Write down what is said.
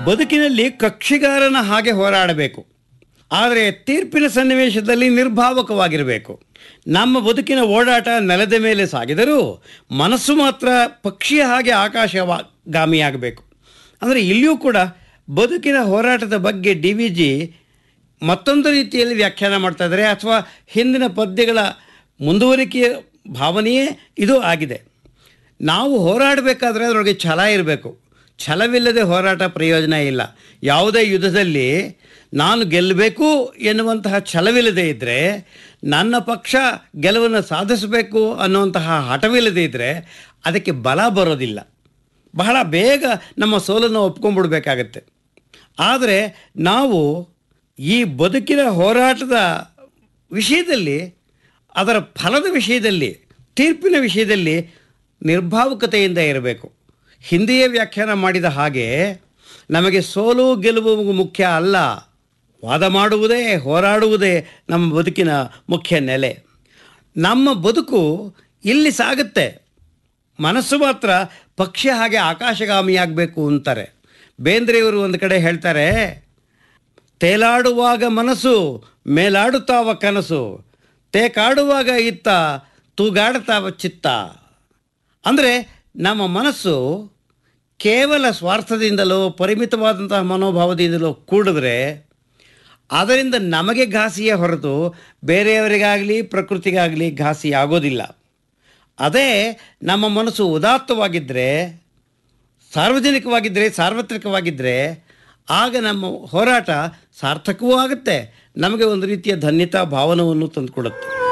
ಬದುಕಿನಲ್ಲಿ ಕಕ್ಷಿಗಾರನ ಹಾಗೆ ಹೋರಾಡಬೇಕು ಆದರೆ ತೀರ್ಪಿನ ಸನ್ನಿವೇಶದಲ್ಲಿ ನಿರ್ಭಾವಕವಾಗಿರಬೇಕು ನಮ್ಮ ಬದುಕಿನ ಓಡಾಟ ನೆಲದ ಮೇಲೆ ಸಾಗಿದರೂ ಮನಸ್ಸು ಮಾತ್ರ ಪಕ್ಷಿಯ ಹಾಗೆ ಆಕಾಶಗಾಮಿಯಾಗಬೇಕು ಅಂದರೆ ಇಲ್ಲಿಯೂ ಕೂಡ ಬದುಕಿನ ಹೋರಾಟದ ಬಗ್ಗೆ ಡಿ ವಿ ಜಿ ಮತ್ತೊಂದು ರೀತಿಯಲ್ಲಿ ವ್ಯಾಖ್ಯಾನ ಮಾಡ್ತಾ ಇದ್ದಾರೆ ಅಥವಾ ಹಿಂದಿನ ಪದ್ಯಗಳ ಮುಂದುವರಿಕೆಯ ಭಾವನೆಯೇ ಇದು ಆಗಿದೆ ನಾವು ಹೋರಾಡಬೇಕಾದ್ರೆ ಅದರೊಳಗೆ ಛಲ ಇರಬೇಕು ಛಲವಿಲ್ಲದೆ ಹೋರಾಟ ಪ್ರಯೋಜನ ಇಲ್ಲ ಯಾವುದೇ ಯುದ್ಧದಲ್ಲಿ ನಾನು ಗೆಲ್ಲಬೇಕು ಎನ್ನುವಂತಹ ಛಲವಿಲ್ಲದೆ ಇದ್ದರೆ ನನ್ನ ಪಕ್ಷ ಗೆಲುವನ್ನು ಸಾಧಿಸಬೇಕು ಅನ್ನುವಂತಹ ಹಠವಿಲ್ಲದೆ ಇದ್ದರೆ ಅದಕ್ಕೆ ಬಲ ಬರೋದಿಲ್ಲ ಬಹಳ ಬೇಗ ನಮ್ಮ ಸೋಲನ್ನು ಒಪ್ಕೊಂಡ್ಬಿಡ್ಬೇಕಾಗತ್ತೆ ಆದರೆ ನಾವು ಈ ಬದುಕಿನ ಹೋರಾಟದ ವಿಷಯದಲ್ಲಿ ಅದರ ಫಲದ ವಿಷಯದಲ್ಲಿ ತೀರ್ಪಿನ ವಿಷಯದಲ್ಲಿ ನಿರ್ಭಾವುಕತೆಯಿಂದ ಇರಬೇಕು ಹಿಂದೆಯೇ ವ್ಯಾಖ್ಯಾನ ಮಾಡಿದ ಹಾಗೆ ನಮಗೆ ಸೋಲು ಗೆಲುವು ಮುಖ್ಯ ಅಲ್ಲ ವಾದ ಮಾಡುವುದೇ ಹೋರಾಡುವುದೇ ನಮ್ಮ ಬದುಕಿನ ಮುಖ್ಯ ನೆಲೆ ನಮ್ಮ ಬದುಕು ಇಲ್ಲಿ ಸಾಗುತ್ತೆ ಮನಸ್ಸು ಮಾತ್ರ ಪಕ್ಷಿ ಹಾಗೆ ಆಕಾಶಗಾಮಿಯಾಗಬೇಕು ಅಂತಾರೆ ಬೇಂದ್ರೆಯವರು ಒಂದು ಕಡೆ ಹೇಳ್ತಾರೆ ತೇಲಾಡುವಾಗ ಮನಸ್ಸು ಮೇಲಾಡುತ್ತಾವ ಕನಸು ತೇಕಾಡುವಾಗ ಇತ್ತ ತೂಗಾಡುತ್ತಾವ ಚಿತ್ತ ಅಂದರೆ ನಮ್ಮ ಮನಸ್ಸು ಕೇವಲ ಸ್ವಾರ್ಥದಿಂದಲೋ ಪರಿಮಿತವಾದಂತಹ ಮನೋಭಾವದಿಂದಲೋ ಕೂಡಿದ್ರೆ ಅದರಿಂದ ನಮಗೆ ಘಾಸಿಯೇ ಹೊರತು ಬೇರೆಯವರಿಗಾಗಲಿ ಪ್ರಕೃತಿಗಾಗಲಿ ಘಾಸಿ ಆಗೋದಿಲ್ಲ ಅದೇ ನಮ್ಮ ಮನಸ್ಸು ಉದಾತ್ತವಾಗಿದ್ದರೆ ಸಾರ್ವಜನಿಕವಾಗಿದ್ದರೆ ಸಾರ್ವತ್ರಿಕವಾಗಿದ್ದರೆ ಆಗ ನಮ್ಮ ಹೋರಾಟ ಸಾರ್ಥಕವೂ ಆಗುತ್ತೆ ನಮಗೆ ಒಂದು ರೀತಿಯ ಧನ್ಯತಾ ಭಾವನವನ್ನು ತಂದುಕೊಡುತ್ತೆ